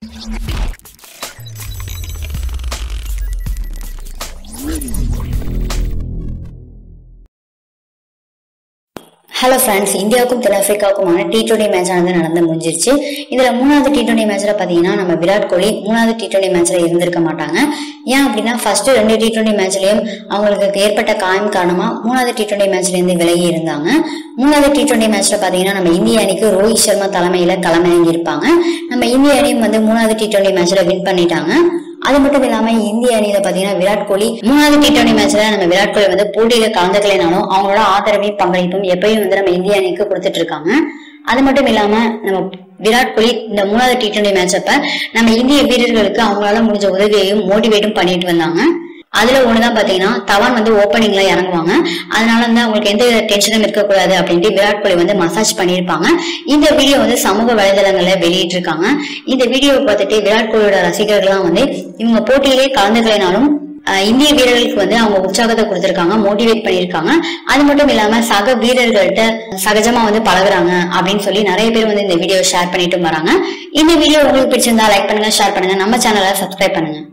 hello friends இந்தியாவுக்கும் தென்னாப்பிரிக்காவுக்குமான T twenty match ஆனது நடந்து முடிஞ்சிருச்சு இதுல மூணாவது டி டுவெண்டி மேட்ச்ல பாத்தீங்கன்னா நம்ம விராட் கோலி மூணாவது டி டுவெண்டி மேட்ச்ல இருந்திருக்க மாட்டாங்க ஏன் அப்படின்னா ஃபர்ஸ்ட் ரெண்டு டி டுவெண்டி மேட்ச்லயும் அவங்களுக்கு ஏற்பட்ட காயம் காரணமா மூணாவது டி டுவெண்டி மேட்ச்ல இருந்து விலகி இருந்தாங்க மூணாவது டி டுவெண்டி மேட்ச்ல பாத்தீங்கன்னா நம்ம இந்திய அணிக்கு ரோஹித் சர்மா தலைமையில களமிறங்கி இருப்பாங்க நம்ம இந்திய அணியும் வந்து மூணாவது டி டுவெண்டி மேட்ச்ல வின் பண்ணிட்டாங்க அது மட்டும் இல்லாம இந்திய அணியில பாத்தீங்கன்னா விராட் கோலி மூணாவது டி டுவெண்டி மேட்ச்ல நம்ம விராட் கோலி வந்து போட்டியில கலந்துக்கலைனாலும் அவங்களோட ஆதரவையும் பங்களிப்பும் எப்பயும் வந்து நம்ம இந்திய அணிக்கு கொடுத்துட்டு இருக்காங்க அது மட்டும் இல்லாம நம்ம விராட் கோலி இந்த மூணாவது டி டுவெண்டி மேட்ச் அப்ப நம்ம இந்திய வீரர்களுக்கு அவங்களால முடிஞ்ச உதவியையும் மோட்டிவேட்டும் பண்ணிட்டு வந்தாங்க அதுல ஒண்ணுதான் பாத்தீங்கன்னா தவான் வந்து ஓப்பனிங்ல இறங்குவாங்க அதனால வந்து அவங்களுக்கு எந்த டென்ஷனும் இருக்கக்கூடாது அப்படின்ட்டு விராட் கோலி வந்து மசாஜ் பண்ணியிருப்பாங்க இந்த வீடியோ வந்து சமூக வலைதளங்கள்ல வெளியிட்டு இருக்காங்க இந்த வீடியோவை பார்த்துட்டு விராட் கோலியோட ரசிகர்கள்லாம் வந்து இவங்க போட்டியிலே கலந்துக்கலைனாலும் அஹ், இந்திய வீரர்களுக்கு வந்து அவங்க உற்சாகத்தை கொடுத்திருக்காங்க மோட்டிவேட் பண்ணியிருக்காங்க அது மட்டும் இல்லாம சக வீரர்கள்ட்ட சகஜமா வந்து பழகுறாங்க அப்படின்னு சொல்லி நிறைய பேர் வந்து இந்த வீடியோ ஷேர் பண்ணிட்டும் வராங்க இந்த வீடியோ உங்களுக்கு பிடிச்சிருந்தா லைக் பண்ணுங்க ஷேர் பண்ணுங்க நம்ம சேனலை சப்ஸ்கிரைப் பண்ணுங்க